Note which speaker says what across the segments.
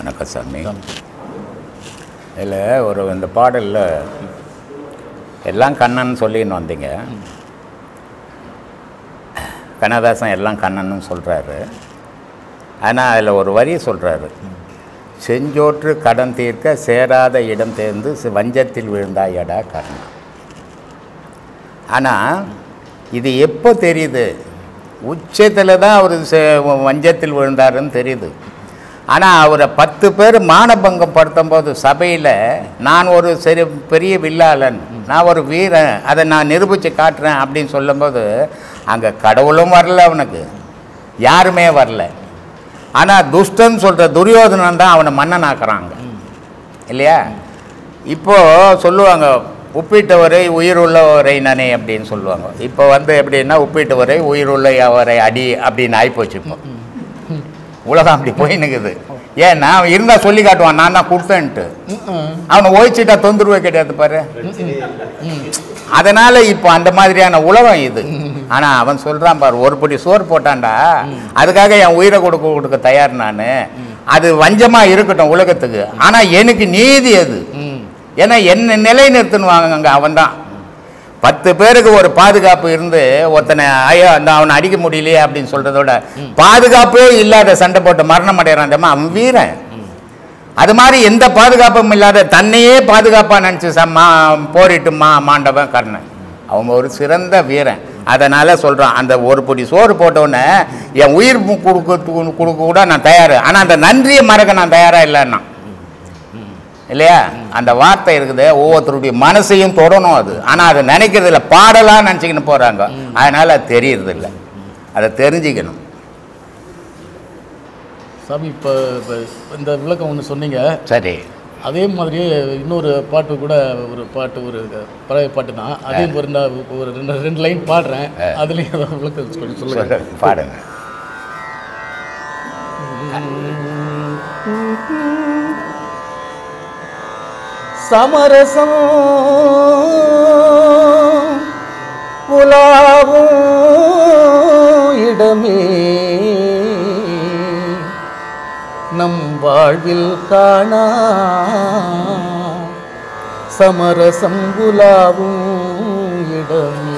Speaker 1: வணக்கம் சாமி இதில் ஒரு இந்த பாடலில் எல்லாம் கண்ணன் சொல்லின்னு வந்தீங்க கண்ணதாசன் எல்லாம் கண்ணன்னு சொல்கிறாரு ஆனால் அதில் ஒரு வரி சொல்கிறாரு செஞ்சோற்று கடன் தீர்க்க சேராத இடம் தேர்ந்து சி- வஞ்சத்தில் விழுந்தாயடா கர்ணா ஆனால் இது எப்போ தெரியுது உச்சத்தில் தான் அவர் வஞ்சத்தில் விழுந்தாருன்னு தெரியுது ஆனால் அவரை பத்து பேர் மானபங்கம் படுத்தும் போது சபையில் நான் ஒரு சரி பெரிய வில்லாளன் நான் ஒரு வீரன் அதை நான் நிரூபித்து காட்டுறேன் அப்படின்னு சொல்லும்போது அங்கே கடவுளும் வரல அவனுக்கு யாருமே வரல ஆனால் துஷ்டன் சொல்கிற துரியோதனன் தான் அவனை மன்னன் ஆக்குறாங்க இல்லையா இப்போது சொல்லுவாங்க உப்பிட்டவரை உயிருள்ளவரை நானே அப்படின்னு சொல்லுவாங்க இப்போ வந்து எப்படின்னா உப்பிட்டவரை உயிருள்ளவரை அடி அப்படின்னு ஆகிப்போச்சு இப்போ உலகம் அப்படி போயின்னுக்குது ஏன்னா அவன் இருந்தால் சொல்லி காட்டுவான் நான் தான் கொடுத்தேன்ட்டு அவனை ஓய்ச்சிட்டா தொந்தரவே கிடையாது பாரு அதனால இப்போ அந்த மாதிரியான உலகம் இது ஆனா அவன் சொல்றான் பாரு ஒரு படி சோறு போட்டான்டா அதுக்காக என் உயிரை கொடுக்க கொடுக்க தயார் நான் அது வஞ்சமா இருக்கட்டும் உலகத்துக்கு ஆனா எனக்கு நீதி அது ஏன்னா என்ன நிலை நிறுத்தணுவாங்க அங்க அவன் தான் பத்து பேருக்கு ஒரு பாதுகாப்பு இருந்து ஒருத்தனை ஐயோ அந்த அவனை அடிக்க முடியலையே அப்படின்னு சொல்றதோட பாதுகாப்பே இல்லாத சண்டை போட்டு மரணம் அடைகிறான் தெரியுமா? அவன் வீரன் அது மாதிரி எந்த பாதுகாப்பும் இல்லாத தன்னையே பாதுகாப்பா நினச்சி சம்மா போரிட்டு மா மாண்டவன் கர்ணன் அவன் ஒரு சிறந்த வீரன் அதனால சொல்றான் அந்த ஒரு பொடி சோறு போட்டவுடனே என் உயிர் மு- கொடுக்க கொடுக்க கூட நான் தயார் ஆனா அந்த நன்றியை மறக்க நான் தயாரா இல்லைன்னா இல்லையா அந்த வார்த்தை இருக்குது ஒவ்வொருத்தருடைய மனசையும் தொடணும் அது ஆனா அதை நினைக்கிறது இல்லை பாடலா நினச்சிக்கின்னு போறாங்க அதனால அது தெரியறது இல்லை அதை தெரிஞ்சுக்கணும்
Speaker 2: சாமி இப்போ இப்போ இந்த விளக்கம் ஒன்று சொன்னீங்க
Speaker 1: சரி
Speaker 2: அதே மாதிரியே இன்னொரு பாட்டு கூட ஒரு பாட்டு ஒரு பழைய பாட்டு தான் அதே மாதிரி நான் ஒரு ரெண்டு ரெண்டு லைன் பாடுறேன் அதுலேயும் ஏதாவது விளக்கம் சொல்லி சொல்லுங்க
Speaker 1: சொல்லுங்க, பாடுங்க
Speaker 2: சமரசம் உலாவும் இடமே நம் வாழ்வில் காணா சமரசம் உலாவும் இடமே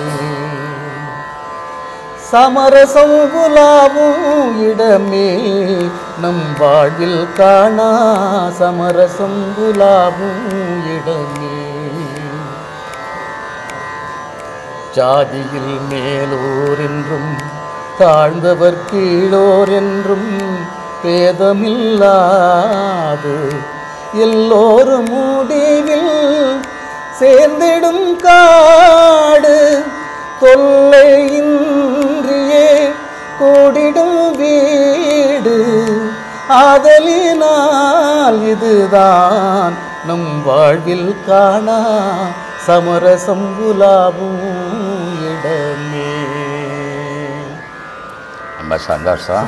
Speaker 2: சமரசம் உலாவும் இடமே நம் வாழ்வில் காணா சமரசம் உலாவும் இடமே ஜாதியில் மேலோர் என்றும் தாழ்ந்தவர் கீழோர் என்றும் பேதமில்லாது எல்லோரும் முடிவில் சேர்ந்திடும் காடு தொல்லையின்றியே கூடிடும் வீடு ஆதலினால் இதுதான் நம் வாழ்வில் காணா சமரசம் உலாவும் இடமே
Speaker 1: ரொம்ப சந்தோஷம்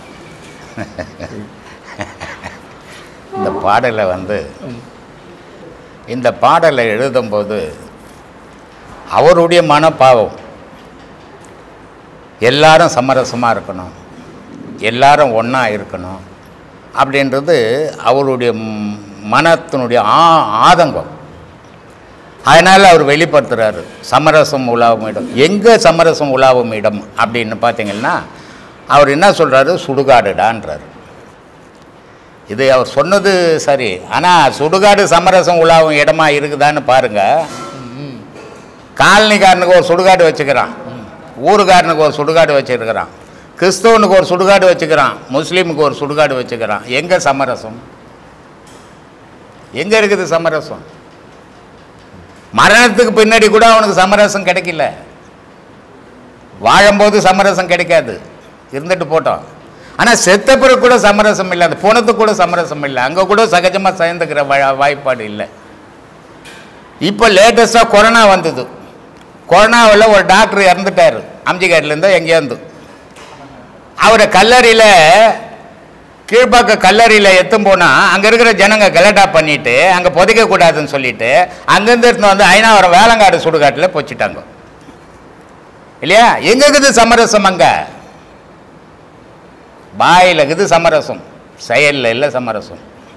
Speaker 1: இந்த பாடலை வந்து இந்த பாடலை எழுதும்போது அவருடைய மனப்பாவம் எல்லாரும் சமரசமாக இருக்கணும் எல்லாரும் ஒன்றா இருக்கணும் அப்படின்றது அவருடைய ம்- மனத்தினுடைய ஆ ஆதங்கம் அதனால் அவர் வெளிப்படுத்துகிறாரு சமரசம் உலாவும் இடம் எங்கே சமரசம் உலாவும் இடம் அப்படின்னு பார்த்தீங்கன்னா அவர் என்ன சொல்கிறாரு சுடுகாடுடான்றாரு இது அவர் சொன்னது சரி ஆனால் சுடுகாடு சமரசம் உலாவும் இடமா இருக்குதான்னு பாருங்கள் காலனிக்காரனுக்கு ஒரு சுடுகாடு வச்சுக்கிறான் ஊருக்காரனுக்கு ஒரு சுடுகாடு வச்சுருக்கிறான் கிறிஸ்தவனுக்கு ஒரு சுடுகாடு வச்சுக்கிறான் முஸ்லீமுக்கு ஒரு சுடுகாடு வச்சுக்கிறான் எங்கே சமரசம் எங்கே இருக்குது சமரசம் மரணத்துக்கு பின்னாடி கூட அவனுக்கு சமரசம் கிடைக்கல வாழும்போது சமரசம் கிடைக்காது இருந்துட்டு போட்டோம் ஆனால் செத்த பிறகு கூட சமரசம் இல்லை அந்த போனதுக்கு கூட சமரசம் இல்லை அங்கே கூட சகஜமாக சேர்ந்துக்கிற வா- வாய்ப்பாடு இல்லை இப்போ லேட்டஸ்ட்டாக கொரோனா வந்தது கொரோனாவில் ஒரு டாக்டர் இறந்துட்டார் அம்ஜிகாட்லேருந்து எங்கேருந்து அவரை கல்லறையில் கீழ்ப்பாக்க கல்லறையில் எத்தும் போனால் அங்கே இருக்கிற ஜனங்க கலட்டா பண்ணிட்டு அங்கே புதைக்கக்கூடாதுன்னு சொல்லிட்டு அங்கேருந்து எடுத்துன்னு வந்து ஐநாவரம் வேலங்காடு சுடுகாட்டில் பொச்சிட்டாங்க இல்லையா எங்க இருக்குது சமரசம் அங்கே பாயில் இருக்குது சமரசம் செயலில் இல்லை சமரசம்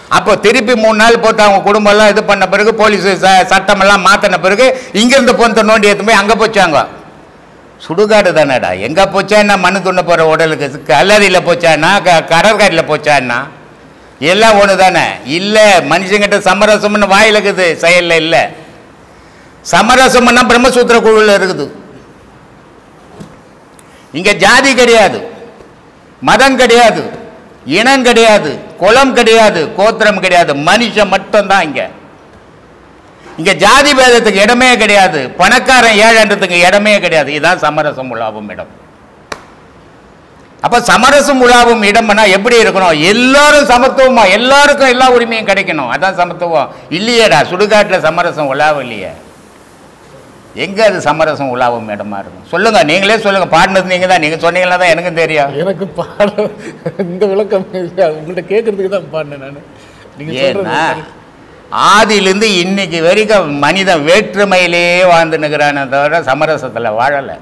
Speaker 1: அப்போ திருப்பி மூணு நாள் போட்டு அவங்க குடும்பம் எல்லாம் இது பண்ண பிறகு போலீஸ் ச- சட்டமெல்லாம் மாத்தின பிறகு இங்கிருந்து பொந்த நோண்டி எடுத்து போய் அங்கே போச்சாங்க சுடுகாடு தானேடா எங்கே போச்சான்னா மண்ணு துண்ண போகிற உடலுக்கு கல்லறையில் போச்சான்னா க கடற்கரையில் போச்சான்னா எல்லாம் ஒன்று தானே இல்லை மனுஷங்கிட்ட சமரசம்னு வாயில் இருக்குது செயலில் இல்லை சமரசம்னா பிரம்மசூத்திர குழுவில் இருக்குது இங்கே ஜாதி கிடையாது மதம் கிடையாது இனம் கிடையாது குலம் கிடையாது கோத்திரம் கிடையாது மனுஷன் மட்டும்தான் இங்க இங்க ஜாதி பேதத்துக்கு இடமே கிடையாது பணக்காரன் ஏழன்றதுக்கு இடமே கிடையாது இதுதான் சமரசம் உலாவும் இடம் அப்ப சமரசம் உலாவும் இடம்னா எப்படி இருக்கணும் எல்லாரும் சமத்துவமா எல்லாருக்கும் எல்லா உரிமையும் கிடைக்கணும் அதான் சமத்துவம் இல்லையேடா சுடுகாட்டுல சமரசம் உலாவும் இல்லையே எங்க அது சமரசம் உலாவும் இடமா இருக்கும் சொல்லுங்க நீங்களே சொல்லுங்க பாடினது நீங்க தான் நீங்க சொன்னீங்கன்னா தான் எனக்கும் தெரியும்
Speaker 2: எனக்கு பாட இந்த விளக்கம் இல்லை. உங்கள்ட்ட கேட்கறதுக்கு தான் பாடினேன் நான் நீங்க சொல்றது
Speaker 1: ஏன்னா
Speaker 2: சரி.
Speaker 1: ஆதியிலிருந்து இன்னைக்கு வரைக்கும் மனிதன் வேற்றுமையிலே வாழ்ந்துனுக்கிறானே தவிர சமரசத்தில் வாழலை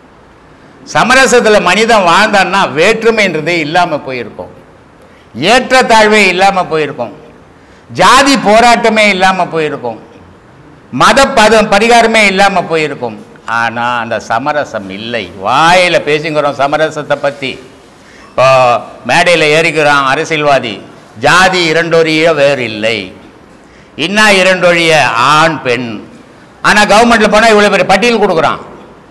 Speaker 1: சமரசத்தில் மனிதன் வாழ்ந்தான்னா வேற்றுமைன்றதே இல்லாமல் போயிருக்கும் ஏற்றத்தாழ்வே இல்லாமல் போயிருக்கும் ஜாதி போராட்டமே இல்லாமல் போயிருக்கும் மத பதம் பரிகாரமே இல்லாமல் போயிருக்கும் ஆனால் அந்த சமரசம் இல்லை வாயில் பேசுங்கிறோம் சமரசத்தை பற்றி இப்போ மேடையில் ஏறிக்கிறான் அரசியல்வாதி ஜாதி இரண்டொழிய வேறு இல்லை இன்னா இரண்டொழிய ஆண் பெண் ஆனால் கவர்மெண்ட்டில் போனால் இவ்வளோ பெரிய பட்டியல் கொடுக்குறான்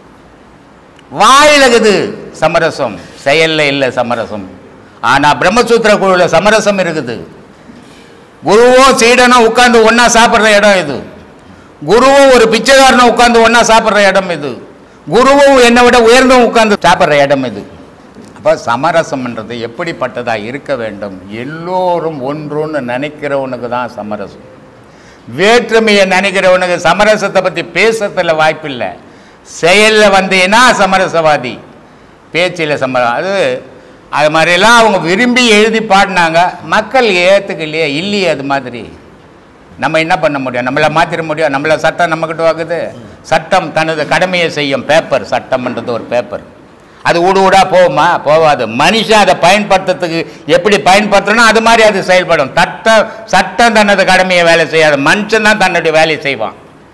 Speaker 1: வாயில் இருக்குது சமரசம் செயலில் இல்லை சமரசம் ஆனால் பிரம்மசூத்திர குழுவில் சமரசம் இருக்குது குருவும் சீடனும் உட்கார்ந்து ஒன்றா சாப்பிட்ற இடம் இது குருவும் ஒரு பிச்சைக்காரனும் உட்கார்ந்து ஒன்றா சாப்பிட்ற இடம் இது குருவும் என்னை விட உயர்ந்தவன் உட்கார்ந்து சாப்பிட்ற இடம் இது அப்போ சமரசம்ன்றது எப்படிப்பட்டதாக இருக்க வேண்டும் எல்லோரும் ஒன்றுன்னு நினைக்கிறவனுக்கு தான் சமரசம் வேற்றுமையை நினைக்கிறவனுக்கு சமரசத்தை பற்றி பேசுறதுல வாய்ப்பில்லை செயலில் வந்தீங்கன்னா சமரசவாதி பேச்சில் சமர அது அது மாதிரிலாம் அவங்க விரும்பி எழுதி பாடினாங்க மக்கள் ஏற்றுக்கலையே இல்லையே அது மாதிரி நம்ம என்ன பண்ண முடியும் நம்மளை மாற்றிட முடியும் நம்மளை சட்டம் நம்மக்கிட்ட வாங்குது சட்டம் தனது கடமையை செய்யும் பேப்பர் சட்டம்ன்றது ஒரு பேப்பர் அது ஊடு ஊடா போகுமா போகாது மனுஷன் அதை பயன்படுத்துறதுக்கு எப்படி பயன்படுத்தணும் அது மாதிரி அது செயல்படும் தட்ட சட்டம் தனது கடமையை வேலை செய்யாது மனுஷன் தான் தன்னுடைய வேலையை செய்வான்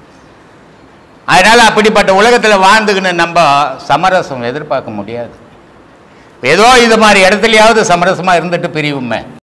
Speaker 1: அதனால அப்படிப்பட்ட உலகத்தில் வாழ்ந்துக்கின்னு நம்ம சமரசம் எதிர்பார்க்க முடியாது ஏதோ இது மாதிரி இடத்துலயாவது சமரசமாக இருந்துட்டு பிரிவுமே